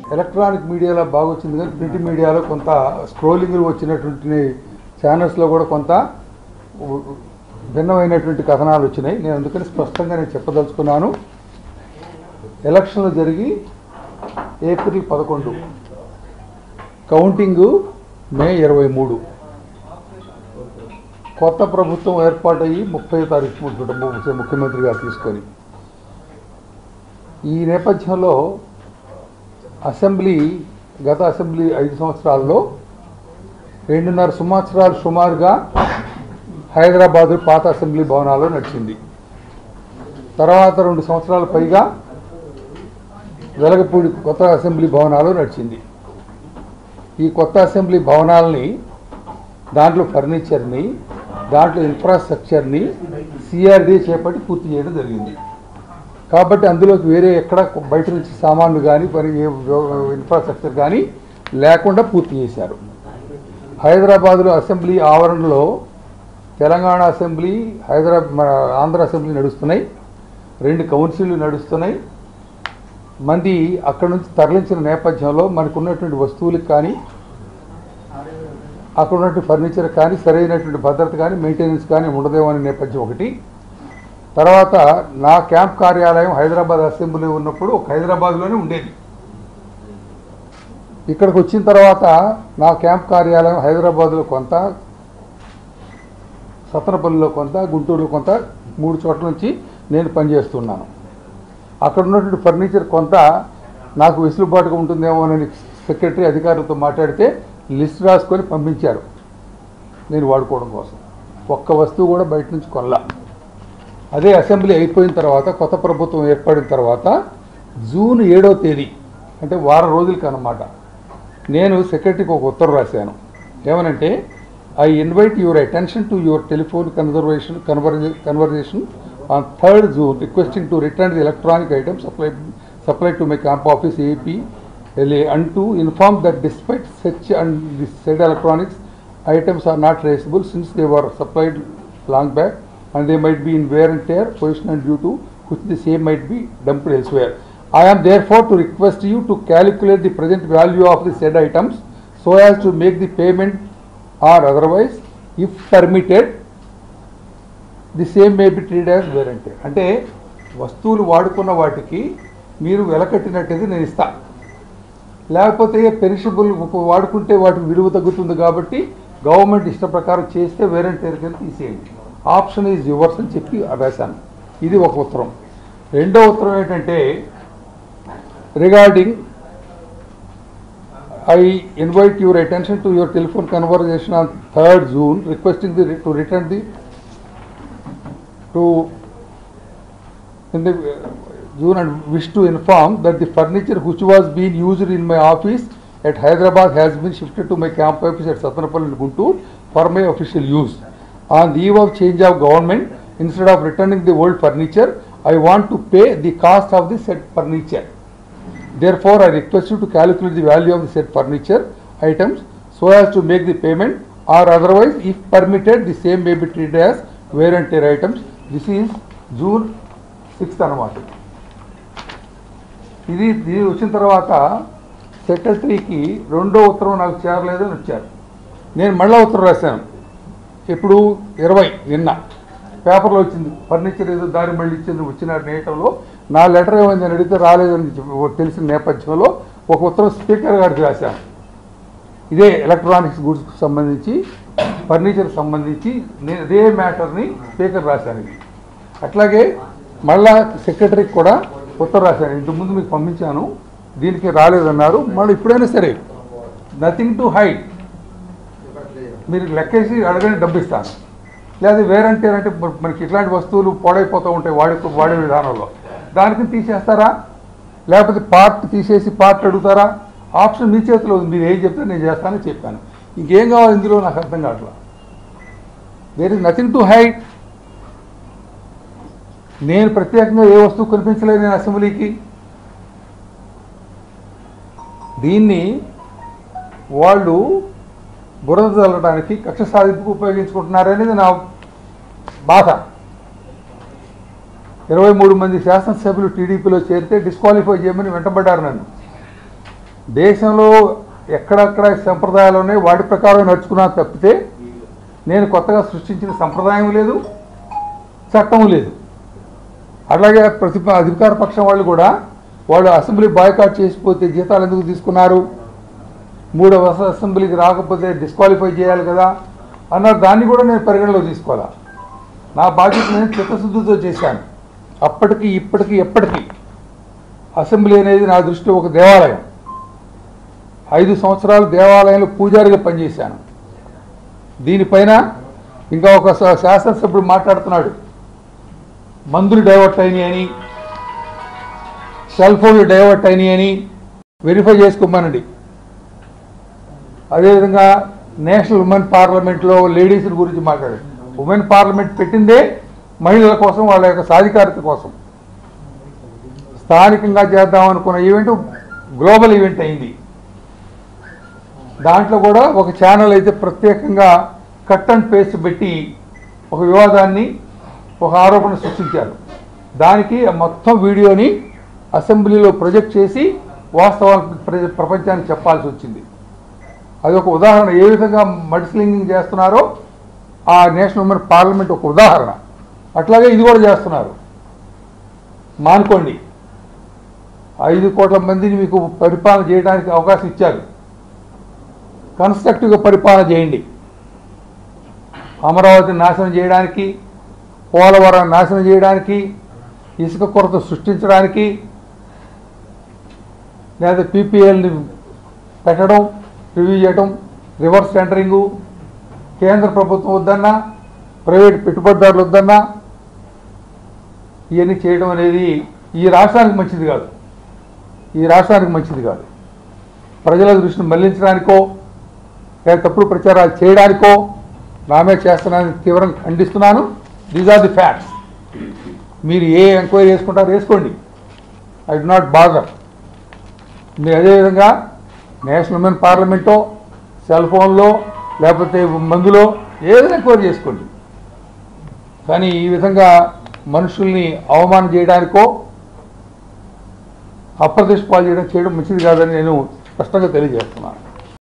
Electronic మీడియాలో బాగా వచ్చింది కానీ ప్రింట్ మీడియాలో కొంత స్క్రోలింగ్ వచ్చినటువంటి ఛానల్స్లో కూడా కొంత ఉ- భిన్నమైనటువంటి కథనాలు వచ్చినాయి నేను అందుకని స్పష్టంగా నేను చెప్పదలుచుకున్నాను ఎలక్షన్లు జరిగి ఏప్రిల్ పదకొండు కౌంటింగు మే ఇరవై మూడు కొత్త ప్రభుత్వం ఏర్పాటయ్యి ముప్పై తారీఖు ముఖ్య- ముఖ్యమంత్రి గారు తీసుకొని ఈ నేపథ్యంలో అసెంబ్లీ గత అసెంబ్లీ ఐదు సంవత్సరాల్లో రెండున్నర సంవత్సరాలు సుమారుగా హైదరాబాదు పాత అసెంబ్లీ భవనాల్లో నడిచింది తర్వాత రెండు సంవత్సరాల పైగా వెలగపూడి కొత్త అసెంబ్లీ భవనాలు నడిచింది ఈ కొత్త అసెంబ్లీ భవనాలని దాంట్లో ఫర్నిచర్ని దాంట్లో ఇన్ఫ్రాస్ట్రక్చర్ని సిఆర్డీ చేపట్టి పూర్తి చేయడం జరిగింది కాబట్టి అందులోకి వేరే ఎక్కడ బయట నుంచి సామాన్లు కానీ మరి ఏ ఇన్ఫ్రాస్ట్రక్చర్ కానీ లేకుండా పూర్తి చేశారు హైదరాబాద్లో అసెంబ్లీ ఆవరణలో తెలంగాణ అసెంబ్లీ హైదరాబాద్ మన ఆంధ్ర అసెంబ్లీ నడుస్తున్నాయి రెండు కౌన్సిల్లు నడుస్తున్నాయి మంది అక్కడ నుంచి తరలించిన నేపథ్యంలో మనకు ఉన్నటువంటి వస్తువులకు కానీ అక్కడ ఉన్నటువంటి ఫర్నిచర్ కానీ సరైనటువంటి భద్రత కానీ మెయింటెనెన్స్ కానీ ఉండదేమో అనే నేపథ్యం ఒకటి తర్వాత నా క్యాంప్ కార్యాలయం హైదరాబాద్ అసెంబ్లీ ఉన్నప్పుడు ఒక హైదరాబాద్లోనే ఉండేది ఇక్కడికి వచ్చిన తర్వాత నా క్యాంప్ కార్యాలయం హైదరాబాద్లో కొంత సత్తనపల్లిలో కొంత గుంటూరులో కొంత మూడు చోట్ల నుంచి నేను పనిచేస్తున్నాను అక్కడ ఉన్నటువంటి ఫర్నిచర్ కొంత నాకు వెసులుబాటుగా ఉంటుందేమో అని సెక్రటరీ అధికారులతో మాట్లాడితే లిస్ట్ రాసుకొని పంపించారు నేను వాడుకోవడం కోసం ఒక్క వస్తువు కూడా బయట నుంచి కొనలా అదే అసెంబ్లీ అయిపోయిన తర్వాత కొత్త ప్రభుత్వం ఏర్పడిన తర్వాత జూన్ ఏడో తేదీ అంటే వారం రోజులకి అన్నమాట నేను సెక్రటరీకి ఒక ఉత్తరం రాశాను ఏమనంటే I invite your attention to your telephone conversation converse conversation on third June requesting to return the electronic items supply supply to my camp office AP LA and to inform that despite search and the said electronics items are not traceable since they were supplied long back and they might be in wear and tear position and due to which the same might be dumped elsewhere. I am therefore to request you to calculate the present value of the said items so as to make the payment or otherwise if permitted the same may be treated as where అంటే అంటే వస్తువులు వాడుకున్న వాటికి మీరు వెలకట్టినట్టయితే నేను ఇస్తా లేకపోతే perishable వాడుకుంటే వాటికి విలువ తగ్గుతుంది కాబట్టి గవర్నమెంట్ ఇష్ట ప్రకారం చేస్తే వేరంటే కింద తీసేయండి ఆప్షన్ ఈజ్ యువర్స్ అని చెప్పి రాశాను ఇది ఒక ఉత్తరం రెండో ఉత్తరం ఏంటంటే regarding I invite your attention to your telephone conversation on third June requesting the to return the to in the uh, June and wish to inform that the furniture which was being used in my office at Hyderabad has been shifted to my camp office at Satanapalli in Guntur for my official use. On the eve of change of government, instead of returning the old furniture, I want to pay the cost of the said furniture. Therefore, I request you to calculate the value of the said furniture items so as to make the payment or otherwise if permitted the same may be treated as wear and tear items. This is June sixth అనమాట ఇది ఇది వచ్చిన తర్వాత సెక్రటరీకి రెండో ఉత్తరం నాకు చేరలేదు అని వచ్చారు నేను మళ్ళా ఉత్తరం రాశాను ఇప్పుడు ఇరవై నిన్న పేపర్లో వచ్చింది ఫర్నిచర్ ఏదో దారి మళ్ళీ ఇచ్చింది వచ్చిన నేటంలో నా లెటర్ ఏమైంది అని అడిగితే రాలేదని చెప్పి తెలిసిన నేపథ్యంలో ఒక ఉత్తరం స్పీకర్ గారికి రాశాను ఇదే ఎలక్ట్రానిక్స్ గుడ్స్కి సంబంధించి ఫర్నిచర్ సంబంధించి నేను అదే మ్యాటర్ని స్పీకర్ రాశాను ఇది అట్లాగే మళ్ళా సెక్రటరీకి కూడా ఉత్తరం రాశాను ఇంతకుముందు మీకు పంపించాను దీనికి రాలేదన్నారు మళ్ళీ ఇప్పుడైనా సరే నథింగ్ టు హైడ్ మీరు లెక్కేసి అడగని డబ్బు ఇస్తాను లేదా వేరంటే అంటే మనకి ఇట్లాంటి వస్తువులు పాడైపోతూ ఉంటాయి వాడే వాడే విధానంలో దానికి తీసేస్తారా లేకపోతే పార్ట్ తీసేసి పార్ట్ అడుగుతారా ఆప్షన్ మీ చేతిలో ఉంది మీరు ఏం చెప్తే నేను చేస్తానని చెప్పాను ఇంకేం కావాలి ఇందులో నాకు అర్థం కావట్లా there is nothing to hide నేను ప్రత్యేకంగా ఏ వస్తువు కనిపించలేదు నేను అసెంబ్లీకి దీన్ని వాళ్ళు బురద చల్లడానికి కక్ష సాధింపుకు ఉపయోగించుకుంటున్నారనేది నా బాధ ఇరవై మూడు మంది శాసనసభ్యులు టీడీపీలో చేరితే డిస్క్వాలిఫై చేయమని వెంటబడ్డారు నన్ను దేశంలో ఎక్కడెక్కడ సంప్రదాయాలు ఉన్నాయి వాటి ప్రకారం నడుచుకున్నా తప్పితే నేను కొత్తగా సృష్టించిన సంప్రదాయం లేదు చట్టం లేదు అలాగే ప్రతి అధికార పక్షం వాళ్ళు కూడా వాళ్ళు అసెంబ్లీ బాయ్కాట్ చేసిపోతే జీతాలు ఎందుకు తీసుకున్నారు మూడవ అసెంబ్లీకి రాకపోతే డిస్క్వాలిఫై చేయాలి కదా అన్నారు దాన్ని కూడా నేను పరిగణలో తీసుకోవాలా నా బాధ్యత నేను చిత్తశుద్ధితో చేశాను అప్పటికి ఇప్పటికి ఎప్పటికీ అసెంబ్లీ అనేది నా దృష్టిలో ఒక దేవాలయం ఐదు సంవత్సరాలు దేవాలయంలో పూజారిగా పనిచేశాను దీనిపైన ఇంకా ఒక శా- శాసనసభ్యుడు మాట్లాడుతున్నాడు మందులు డైవర్ట్ అయినాయి అని సెల్ ఫోన్లు డైవర్ట్ అయినాయి అని వెరిఫై చేసుకోమనండి అదేవిధంగా నేషనల్ ఉమెన్ పార్లమెంట్లో లేడీస్ గురించి మాట్లాడారు ఉమెన్ పార్లమెంట్ పెట్టిందే మహిళల కోసం వాళ్ళ యొక్క సాధికారత కోసం స్థానికంగా చేద్దాం అనుకున్న ఈవెంట్ గ్లోబల్ ఈవెంట్ అయింది దాంట్లో కూడా ఒక ఛానల్ అయితే ప్రత్యేకంగా కట్ అండ్ పేస్ట్ పెట్టి ఒక వివాదాన్ని ఒక ఆరోపణ సృష్టించారు దానికి ఆ మొత్తం వీడియోని అసెంబ్లీలో ప్రొజెక్ట్ చేసి వాస్తవాలు ప్ర- ప్రపంచానికి చెప్పాల్సి వచ్చింది అది ఒక ఉదాహరణ ఏ విధంగా మడిస్లింగింగ్ చేస్తున్నారో ఆ నేషనల్ ఉమెన్ పార్లమెంట్ ఒక ఉదాహరణ అట్లాగే ఇది కూడా చేస్తున్నారు మానుకోండి ఐదు కోట్ల మందిని మీకు పరిపాలన చేయడానికి అవకాశం ఇచ్చారు కన్స్ట్రక్టివ్గా పరిపాలన చేయండి అమరావతిని నాశనం చేయడానికి పోలవరం నాశనం చేయడానికి ఇసుక కొరత సృష్టించడానికి లేదా పీపీఎల్ని పెట్టడం రివ్యూ చేయడం రివర్స్ టెండరింగు కేంద్ర ప్రభుత్వం వద్దన్నా ప్రైవేట్ పెట్టుబడిదారులు వద్దన్నా ఇవన్నీ చేయడం అనేది ఈ రాష్ట్రానికి మంచిది కాదు ఈ రాష్ట్రానికి మంచిది కాదు ప్రజల దృష్టిని మళ్లించడానికో లేదా తప్పుడు ప్రచారాలు చేయడానికో నామే చేస్తున్నానని తీవ్రంగా ఖండిస్తున్నాను దీస్ ఆర్ ది ఫ్యాక్ట్స్ మీరు ఏ ఎంక్వైరీ చేసుకుంటారో వేసుకోండి ఐ డు నాట్ బాదర్ మీరు అదేవిధంగా నేషనల్ ఉమెన్ పార్లమెంటో సెల్ ఫోన్లో లేకపోతే మందులో ఏదైనా ఎంక్వైరీ చేసుకోండి కానీ ఈ విధంగా మనుషుల్ని అవమానం చేయడానికో అప్రతిష్ట పాలు చేయడం చేయడం మంచిది కాదని నేను స్పష్టంగా తెలియజేస్తున్నాను